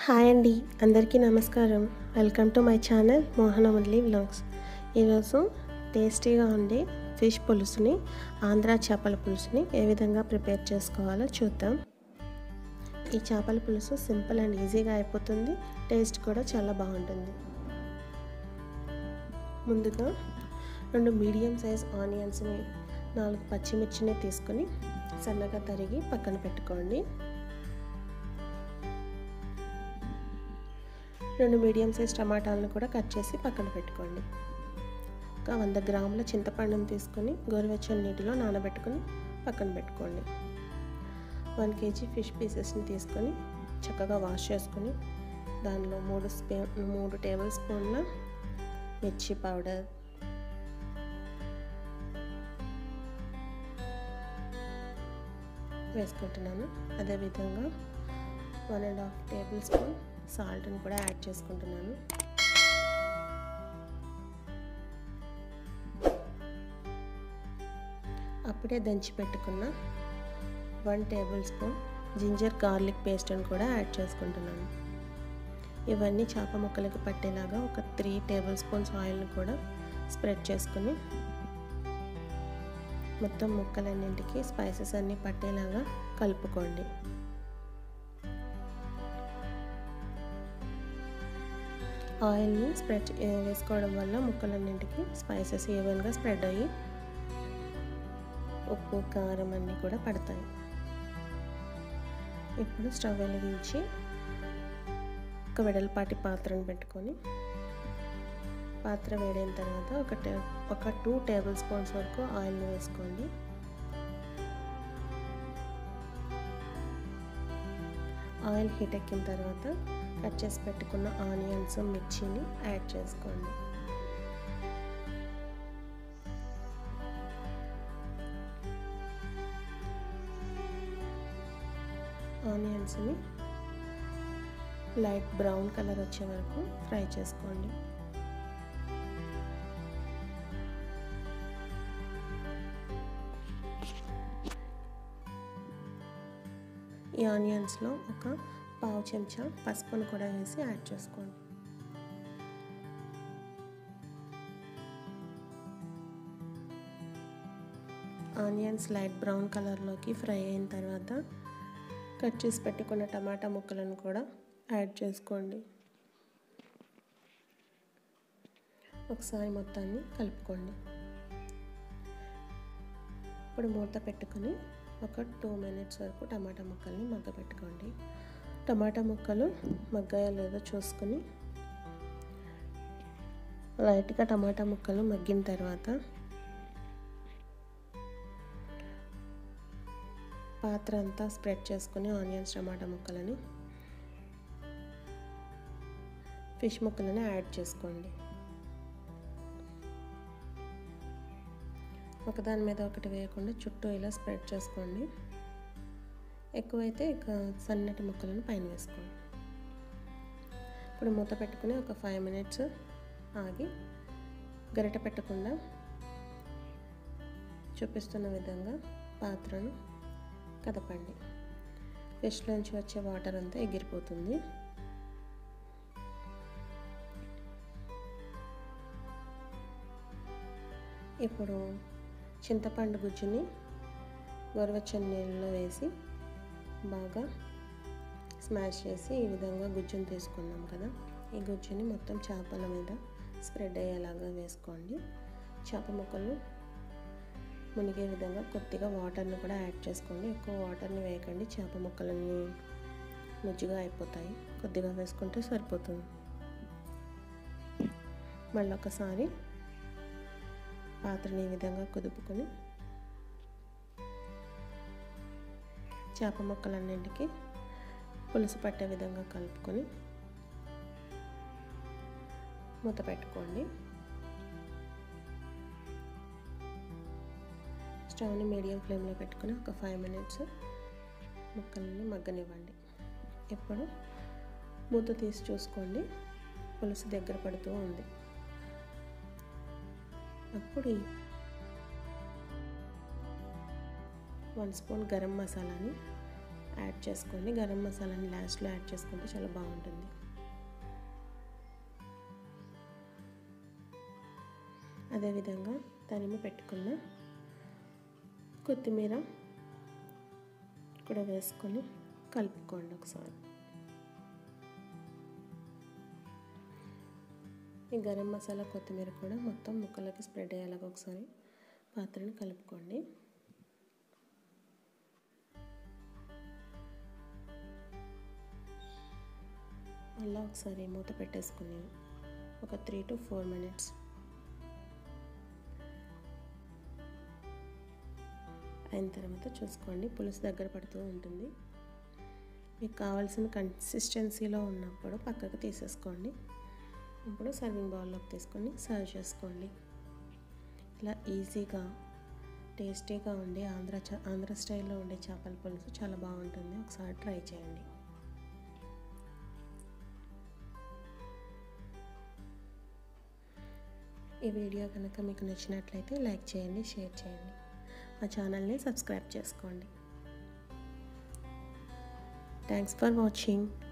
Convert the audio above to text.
hi అండి అందరికీ నమస్కారం welcome to my channel Mohana Murali vlogs ఈరోజు టేస్టీగా ఉండే ఫిష్ పులుసుని ఆంధ్ర చేపల పులుసుని ఏ విధంగా ప్రిపేర్ చేసుకోవాలో చూద్దాం ఈ చేపల పులుసు సింపుల్ అండ్ ఈజీగా అయిపోతుంది టేస్ట్ కూడా చాలా బాగుంటుంది ముందుగా రెండు మీడియం సైజ్ ఆనియన్స్ని నాలుగు పచ్చిమిర్చిని తీసుకొని సన్నగా తరిగి పక్కన పెట్టుకోండి రెండు మీడియం సైజ్ టమాటాలను కూడా కట్ చేసి పక్కన పెట్టుకోండి ఒక వంద గ్రాముల చింతపండును తీసుకొని గోరువెచ్చని నీటిలో నానబెట్టుకొని పక్కన పెట్టుకోండి వన్ కేజీ ఫిష్ పీసెస్ని తీసుకొని చక్కగా వాష్ చేసుకొని దానిలో మూడు స్పూ మూడు టేబుల్ స్పూన్ల మిర్చి పౌడర్ వేసుకుంటున్నాను అదేవిధంగా one and half tablespoon సాల్ట్ని కూడా యాడ్ చేసుకుంటున్నాను అప్పుడే దంచి పెట్టుకున్న one tablespoon ginger garlic పేస్ట్ని కూడా యాడ్ చేసుకుంటున్నాను ఇవన్నీ చేప ముక్కలకి పట్టేలాగా ఒక త్రీ టేబుల్ స్పూన్స్ ఆయిల్ని కూడా స్ప్రెడ్ చేసుకుని మొత్తం ముక్కలన్నింటికి స్పైసెస్ అన్నీ పట్టేలాగా కలుపుకోండి ఆయిల్ని స్ప్రెడ్ వేసుకోవడం వల్ల ముక్కలన్నింటికి స్పైసెస్ ఈవెన్గా స్ప్రెడ్ అయ్యి ఉప్పు కారం అన్నీ కూడా పడతాయి ఇప్పుడు స్టవ్ వెలిగించి ఒక వెడల్పాటి పాత్రను పెట్టుకొని పాత్ర వేడైన తర్వాత ఒక టే ఒక టూ టేబుల్ స్పూన్స్ వరకు ఆయిల్ని వేసుకోండి ఆయిల్ హీట్ ఎక్కిన తర్వాత కట్ చేసి పెట్టుకున్న ఆనియన్స్ మిర్చిని యాడ్ చేసుకోండి ఆనియన్స్ని లైట్ బ్రౌన్ కలర్ వచ్చే వరకు ఫ్రై చేసుకోండి ఈ ఆనియన్స్లో ఒక పావు చెంచా పసుపును కూడా వేసి యాడ్ చేసుకోండి ఆనియన్స్ లైట్ బ్రౌన్ కలర్లోకి ఫ్రై అయిన తర్వాత కట్ చేసి పెట్టుకున్న టమాటా ముక్కలను కూడా యాడ్ చేసుకోండి ఒకసారి మొత్తాన్ని కలుపుకోండి ఇప్పుడు మూత పెట్టుకుని ఒక టూ మినిట్స్ వరకు టమాటా ముక్కల్ని మగ్గపెట్టుకోండి టమాటా ముక్కలు మగ్గాయో లేదో చూసుకుని లైట్గా టమాటా ముక్కలు మగ్గిన తర్వాత పాత్ర అంతా స్ప్రెడ్ చేసుకుని ఆనియన్స్ టమాటా ముక్కలని ఫిష్ ముక్కలని యాడ్ చేసుకోండి ఒకదాని మీద ఒకటి వేయకుండా చుట్టూ ఇలా స్ప్రెడ్ చేసుకోండి ఎక్కువైతే ఇక సన్నటి ముక్కలను పైన వేసుకోండి ఇప్పుడు మూత పెట్టుకుని ఒక ఫైవ్ మినిట్స్ ఆగి గరిట పెట్టకుండా చూపిస్తున్న విధంగా పాత్రను కదపండి ఫిష్లోంచి వచ్చే వాటర్ అంతా ఎగిరిపోతుంది ఇప్పుడు చింతపండు గుజ్జుని గోరువెచ్చని నీళ్ళలో వేసి బాగా స్మాష్ చేసి ఈ విధంగా గుజ్జుని తీసుకున్నాం కదా ఈ గుజ్జుని మొత్తం చేపల మీద స్ప్రెడ్ అయ్యేలాగా వేసుకోండి చేప ముక్కలు మునిగే విధంగా కొద్దిగా వాటర్ని కూడా యాడ్ చేసుకోండి ఎక్కువ వాటర్ని వేయకండి చేప ముక్కలన్నీ నుజ్జుగా అయిపోతాయి కొద్దిగా వేసుకుంటే సరిపోతుంది మళ్ళీ ఒకసారి పాత్రని ఈ విధంగా కుదుపుకొని చేప ముక్కలన్నింటికి పులుసు పట్టే విధంగా కలుపుకొని మూత పెట్టుకోండి స్టవ్ని మీడియం ఫ్లేమ్లో పెట్టుకొని ఒక ఫైవ్ మినిట్స్ ముక్కలని మగ్గనివ్వండి ఇప్పుడు మూత తీసి చూసుకోండి పులుసు దగ్గర పడుతూ ఉంది అప్పుడు వన్ స్పూన్ గరం మసాలాని యాడ్ చేసుకోండి గరం మసాలాని లాస్ట్లో యాడ్ చేసుకుంటే చాలా బాగుంటుంది అదేవిధంగా తనిమి పెట్టుకున్న కొత్తిమీర కూడా వేసుకొని కలుపుకోండి ఒకసారి ఈ గరం మసాలా కొత్తిమీర కూడా మొత్తం ముక్కలకి స్ప్రెడ్ అయ్యేలాగా ఒకసారి పాత్రని కలుపుకోండి మళ్ళీ ఒకసారి మూత పెట్టేసుకుని ఒక త్రీ టు ఫోర్ మినిట్స్ అయిన తర్వాత చూసుకోండి పులుసు దగ్గర పడుతూ ఉంటుంది మీకు కావాల్సిన కన్సిస్టెన్సీలో ఉన్నప్పుడు పక్కకు తీసేసుకోండి ఇప్పుడు సర్వింగ్ బౌల్లోకి తీసుకొని సర్వ్ చేసుకోండి ఇలా ఈజీగా టేస్టీగా ఉండే ఆంధ్ర ఆంధ్ర స్టైల్లో ఉండే చేపల పులుసు చాలా బాగుంటుంది ఒకసారి ట్రై చేయండి ఈ వీడియో కనుక మీకు నచ్చినట్లయితే లైక్ చేయండి షేర్ చేయండి మా ఛానల్ని సబ్స్క్రైబ్ చేసుకోండి థ్యాంక్స్ ఫర్ వాచింగ్